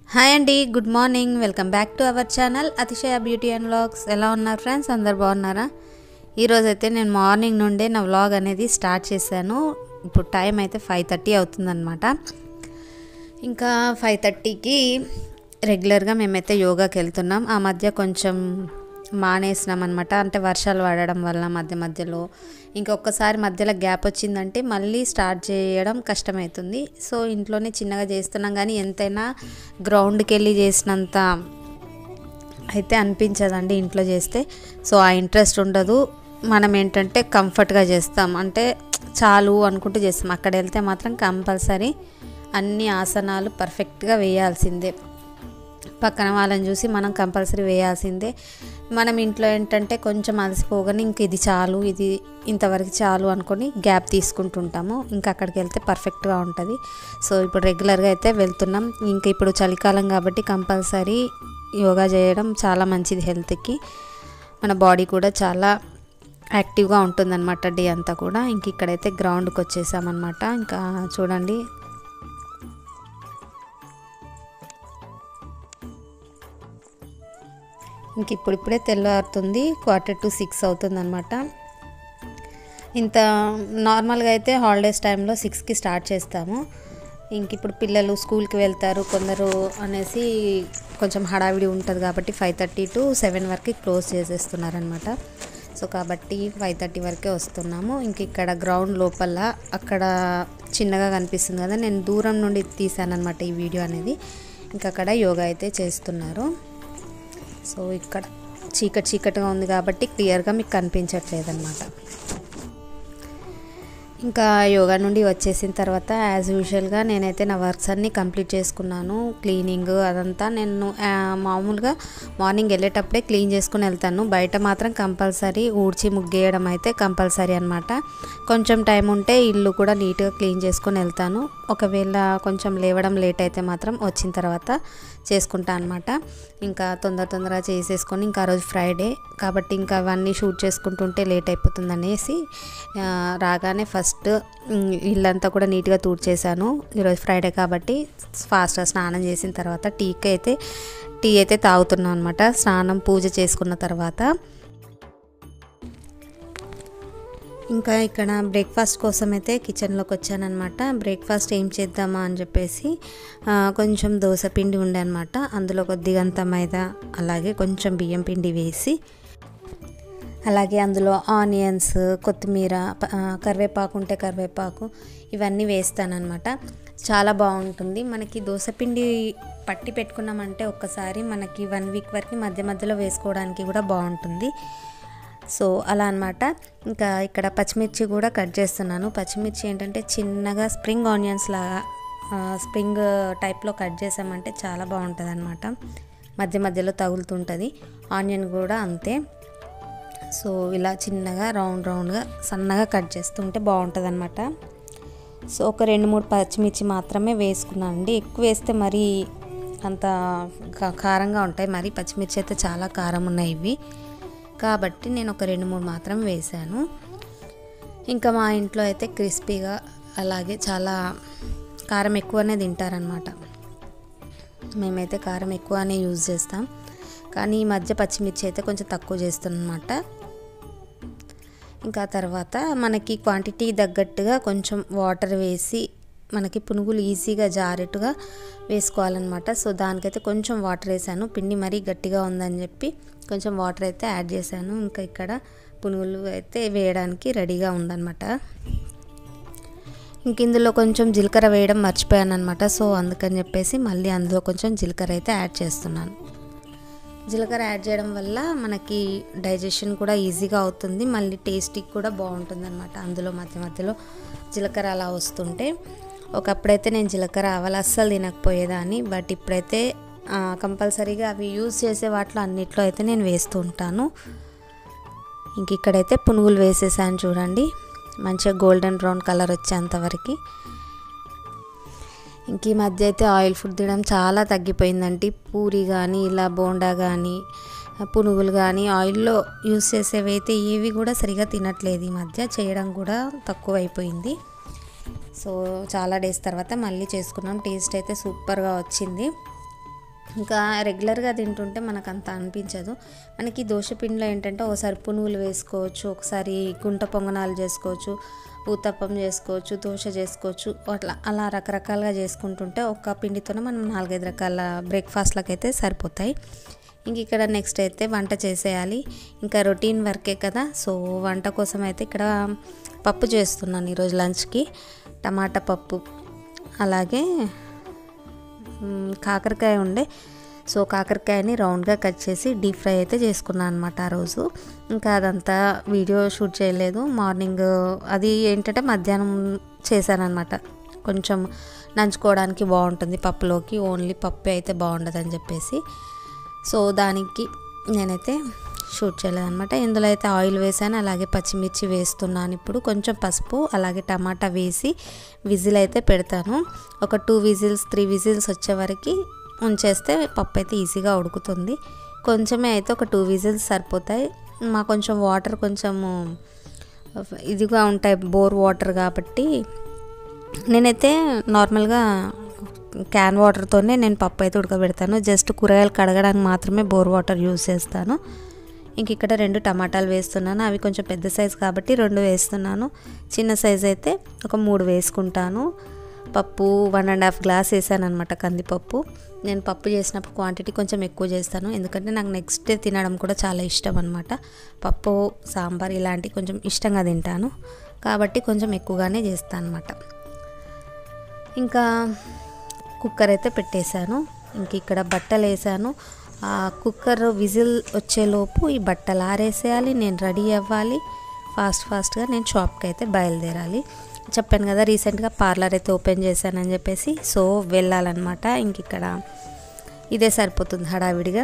hi అండి good morning welcome back to our channel Athishaya beauty and vlogs ఎలా ఉన్నారు friends అందరు బాగున్నారా ఈరోజు అయితే నేను మార్నింగ్ నుండే నా వ్లాగ్ అనేది స్టార్ట్ చేశాను ఇప్పుడు టైం అయితే ఫైవ్ థర్టీ అవుతుందన్నమాట ఇంకా ఫైవ్ థర్టీకి రెగ్యులర్గా మేమైతే యోగాకి వెళ్తున్నాం ఆ మధ్య కొంచెం మానేసినాం అనమాట అంటే వర్షాలు పడడం వల్ల మధ్య మధ్యలో ఇంకొకసారి మధ్యలో గ్యాప్ వచ్చిందంటే మళ్ళీ స్టార్ట్ చేయడం కష్టమవుతుంది సో ఇంట్లోనే చిన్నగా చేస్తున్నాం కానీ ఎంతైనా గ్రౌండ్కి వెళ్ళి చేసినంత అయితే అనిపించదండి ఇంట్లో చేస్తే సో ఆ ఇంట్రెస్ట్ ఉండదు మనం ఏంటంటే కంఫర్ట్గా చేస్తాం అంటే చాలు అనుకుంటూ చేస్తాం అక్కడ వెళ్తే మాత్రం కంపల్సరీ అన్ని ఆసనాలు పర్ఫెక్ట్గా వేయాల్సిందే పక్కన వాళ్ళని చూసి మనం కంపల్సరీ వేయాల్సిందే మనం ఇంట్లో ఏంటంటే కొంచెం అలసిపోగానే ఇంక ఇది చాలు ఇది ఇంతవరకు చాలు అనుకొని గ్యాప్ తీసుకుంటుంటాము ఇంకా అక్కడికి వెళ్తే పర్ఫెక్ట్గా ఉంటుంది సో ఇప్పుడు రెగ్యులర్గా అయితే వెళ్తున్నాం ఇంకా ఇప్పుడు చలికాలం కాబట్టి కంపల్సరీ యోగా చేయడం చాలా మంచిది హెల్త్కి మన బాడీ కూడా చాలా యాక్టివ్గా ఉంటుందన్నమాట డే అంతా కూడా ఇంక ఇక్కడైతే గ్రౌండ్కి వచ్చేసామన్నమాట ఇంకా చూడండి ఇంక ఇప్పుడిప్పుడే తెల్లవారుతుంది క్వార్టర్ టు సిక్స్ అవుతుంది అనమాట ఇంత నార్మల్గా అయితే హాలిడేస్ టైంలో సిక్స్కి స్టార్ట్ చేస్తాము ఇంక ఇప్పుడు పిల్లలు స్కూల్కి వెళ్తారు కొందరు అనేసి కొంచెం హడావిడి ఉంటుంది కాబట్టి ఫైవ్ థర్టీ టు సెవెన్ వరకు క్లోజ్ చేసేస్తున్నారనమాట సో కాబట్టి ఫైవ్ థర్టీ వరకే వస్తున్నాము ఇంక ఇక్కడ గ్రౌండ్ లోపల అక్కడ చిన్నగా కనిపిస్తుంది కదా నేను దూరం నుండి తీసానమాట ఈ వీడియో అనేది ఇంకా అక్కడ యోగా అయితే చేస్తున్నారు సో ఇక్కడ చీకటి చీకటిగా ఉంది కాబట్టి క్లియర్గా మీకు కనిపించట్లేదు అనమాట ఇంకా యోగా నుండి వచ్చేసిన తర్వాత యాజ్ యూజువల్గా నేనైతే నా వర్క్స్ అన్నీ కంప్లీట్ చేసుకున్నాను క్లీనింగ్ అదంతా నేను మామూలుగా మార్నింగ్ వెళ్ళేటప్పుడే క్లీన్ చేసుకుని వెళ్తాను బయట మాత్రం కంపల్సరీ ఊడ్చి ముగ్గేయడం అయితే కంపల్సరీ అనమాట కొంచెం టైం ఉంటే ఇల్లు కూడా నీట్గా క్లీన్ చేసుకొని వెళ్తాను ఒకవేళ కొంచెం లేవడం లేట్ అయితే మాత్రం వచ్చిన తర్వాత చేసుకుంటా అనమాట ఇంకా తొందర తొందరగా చేసేసుకొని ఇంకా ఆ రోజు ఫ్రైడే కాబట్టి ఇంకా అవన్నీ షూట్ చేసుకుంటుంటే లేట్ అయిపోతుంది అనేసి రాగానే ఫస్ట్ ఇల్లంతా కూడా నీట్గా తూడ్చేసాను ఈరోజు ఫ్రైడే కాబట్టి ఫాస్ట్గా స్నానం చేసిన తర్వాత టీకి అయితే టీ అయితే తాగుతున్నాను అనమాట స్నానం పూజ చేసుకున్న తర్వాత ఇంకా ఇక్కడ బ్రేక్ఫాస్ట్ కోసం అయితే కిచెన్లోకి వచ్చానమాట బ్రేక్ఫాస్ట్ ఏం చేద్దామా అని చెప్పేసి కొంచెం దోశ పిండి ఉండే అనమాట అందులో కొద్దిగంత మైదా అలాగే కొంచెం బియ్యం పిండి వేసి అలాగే అందులో ఆనియన్స్ కొత్తిమీర కరివేపాకు ఉంటే కరివేపాకు ఇవన్నీ వేస్తానన్నమాట చాలా బాగుంటుంది మనకి దోశపిండి పట్టి పెట్టుకున్నామంటే ఒక్కసారి మనకి వన్ వీక్ వరకు మధ్య మధ్యలో వేసుకోవడానికి కూడా బాగుంటుంది సో అలా అనమాట ఇంకా ఇక్కడ పచ్చిమిర్చి కూడా కట్ చేస్తున్నాను పచ్చిమిర్చి ఏంటంటే చిన్నగా స్ప్రింగ్ ఆనియన్స్ లాగా స్ప్రింగ్ టైప్లో కట్ చేసామంటే చాలా బాగుంటుంది అనమాట మధ్య మధ్యలో తగులుతుంటుంది ఆనియన్ కూడా అంతే సో ఇలా చిన్నగా రౌండ్ రౌండ్గా సన్నగా కట్ చేస్తుంటే బాగుంటుంది అనమాట సో ఒక రెండు మూడు పచ్చిమిర్చి మాత్రమే వేసుకున్నానండి ఎక్కువ వేస్తే మరీ అంత కారంగా ఉంటాయి మరి పచ్చిమిర్చి అయితే చాలా కారం ఉన్నాయి ఇవి కాబట్టి నేను ఒక రెండు మూడు మాత్రం వేశాను ఇంకా మా ఇంట్లో అయితే క్రిస్పీగా అలాగే చాలా కారం ఎక్కువనే తింటారనమాట మేమైతే కారం ఎక్కువనే యూజ్ చేస్తాం కానీ ఈ మధ్య పచ్చిమిర్చి అయితే కొంచెం తక్కువ చేస్తున్నమాట ఇంకా తర్వాత మనకి క్వాంటిటీ తగ్గట్టుగా కొంచెం వాటర్ వేసి మనకి పునుగులు ఈజీగా జారేట్టుగా వేసుకోవాలన్నమాట సో దానికైతే కొంచెం వాటర్ వేసాను పిండి మరీ గట్టిగా ఉందని చెప్పి కొంచెం వాటర్ అయితే యాడ్ చేశాను ఇంకా ఇక్కడ పునుగులు అయితే వేయడానికి రెడీగా ఉందన్నమాట ఇంక ఇందులో కొంచెం జీలకర్ర వేయడం మర్చిపోయాను అనమాట సో అందుకని చెప్పేసి మళ్ళీ అందులో కొంచెం జీలకర్ర అయితే యాడ్ చేస్తున్నాను జీలకర్ర యాడ్ చేయడం వల్ల మనకి డైజెషన్ కూడా ఈజీగా అవుతుంది మళ్ళీ టేస్టీ కూడా బాగుంటుంది అనమాట అందులో మధ్య మధ్యలో జీలకర్ర అలా వస్తుంటే ఒకప్పుడైతే నేను జీలకర్ర ఆవాలు అస్సలు తినకపోయేదాన్ని బట్ ఇప్పుడైతే కంపల్సరీగా అవి యూజ్ చేసే వాటిలో అన్నిట్లో అయితే నేను వేస్తూ ఉంటాను ఇంక ఇక్కడైతే పునుగులు వేసేసాను చూడండి మంచిగా గోల్డెన్ బ్రౌన్ కలర్ వచ్చేంతవరకు ఇంక ఈ మధ్య అయితే ఆయిల్ ఫుడ్ తినడం చాలా తగ్గిపోయిందండి పూరి కానీ ఇలా బోండా కానీ పునుగులు కానీ ఆయిల్లో యూస్ చేసేవి అయితే ఏవి కూడా సరిగా తినట్లేదు ఈ మధ్య చేయడం కూడా తక్కువ అయిపోయింది సో చాలా డేస్ తర్వాత మళ్ళీ చేసుకున్నాం టేస్ట్ అయితే సూపర్గా వచ్చింది ఇంకా రెగ్యులర్గా తింటుంటే మనకు అంత అనిపించదు మనకి దోశ పిండిలో ఏంటంటే ఒకసారి పునుగులు వేసుకోవచ్చు ఒకసారి గుంట పొంగనాలు చేసుకోవచ్చు ఊతప్పం చేసుకోవచ్చు దోశ చేసుకోవచ్చు అట్లా అలా రకరకాలుగా చేసుకుంటుంటే ఒక్క పిండితోనే మనం నాలుగైదు రకాల బ్రేక్ఫాస్ట్లకు అయితే సరిపోతాయి ఇంక ఇక్కడ నెక్స్ట్ అయితే వంట చేసేయాలి ఇంకా రొటీన్ వర్కే కదా సో వంట కోసం అయితే ఇక్కడ పప్పు చేస్తున్నాను ఈరోజు లంచ్కి టమాటా పప్పు అలాగే మ్, కాకరకాయ ఉండే సో కాకరకాయని రౌండ్గా కట్ చేసి డీప్ ఫ్రై అయితే చేసుకున్నాను అనమాట ఆ రోజు ఇంకా అదంతా వీడియో షూట్ చేయలేదు మార్నింగ్ అది ఏంటంటే మధ్యాహ్నం చేశానమాట కొంచెం నంచుకోవడానికి బాగుంటుంది పప్పులోకి ఓన్లీ పప్పు అయితే బాగుండదని చెప్పేసి సో దానికి నేనైతే షూట్ చేయలేదన్నమాట ఇందులో అయితే ఆయిల్ వేసాను అలాగే పచ్చిమిర్చి వేస్తున్నాను ఇప్పుడు కొంచెం పసుపు అలాగే టమాటా వేసి విజిల్ అయితే పెడతాను ఒక టూ విజిల్స్ త్రీ విజిల్స్ వచ్చే వరకు ఉంచేస్తే పప్పు అయితే ఈజీగా ఉడుకుతుంది కొంచెమే అయితే ఒక టూ విజిల్స్ సరిపోతాయి మా కొంచెం వాటర్ కొంచెము ఇదిగా ఉంటాయి బోర్ వాటర్ కాబట్టి నేనైతే నార్మల్గా క్యాన్ వాటర్తోనే నేను పప్పు అయితే ఉడకబెడతాను జస్ట్ కూరగాయలు కడగడానికి మాత్రమే బోర్ వాటర్ యూస్ చేస్తాను ఇంక ఇక్కడ రెండు టమాటాలు వేస్తున్నాను అవి కొంచెం పెద్ద సైజు కాబట్టి రెండు వేస్తున్నాను చిన్న సైజు అయితే ఒక మూడు వేసుకుంటాను పప్పు వన్ అండ్ హాఫ్ గ్లాస్ వేసాను అనమాట కందిపప్పు నేను పప్పు చేసినప్పుడు క్వాంటిటీ కొంచెం ఎక్కువ చేస్తాను ఎందుకంటే నాకు నెక్స్ట్ డే తినడం కూడా చాలా ఇష్టం అనమాట పప్పు సాంబార్ ఇలాంటివి కొంచెం ఇష్టంగా తింటాను కాబట్టి కొంచెం ఎక్కువగానే చేస్తాను అనమాట ఇంకా కుక్కర్ అయితే పెట్టేశాను ఇంక ఇక్కడ బట్టలు వేసాను ఆ కుక్కర్ విజిల్ వచ్చేలోపు ఈ బట్టలు ఆరేసేయాలి నేను రెడీ అవ్వాలి ఫాస్ట్ ఫాస్ట్గా నేను షాప్కి అయితే బయలుదేరాలి చెప్పాను కదా రీసెంట్గా పార్లర్ అయితే ఓపెన్ చేశానని చెప్పేసి సో వెళ్ళాలన్నమాట ఇంక ఇక్కడ ఇదే సరిపోతుంది హడావిడిగా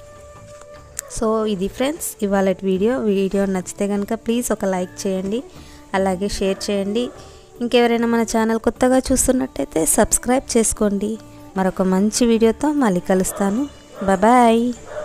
సో ఇది ఫ్రెండ్స్ ఇవాళ వీడియో వీడియో నచ్చితే కనుక ప్లీజ్ ఒక లైక్ చేయండి అలాగే షేర్ చేయండి ఇంకెవరైనా మన ఛానల్ కొత్తగా చూస్తున్నట్టయితే సబ్స్క్రైబ్ చేసుకోండి మరొక మంచి వీడియోతో మళ్ళీ కలుస్తాను బాయ్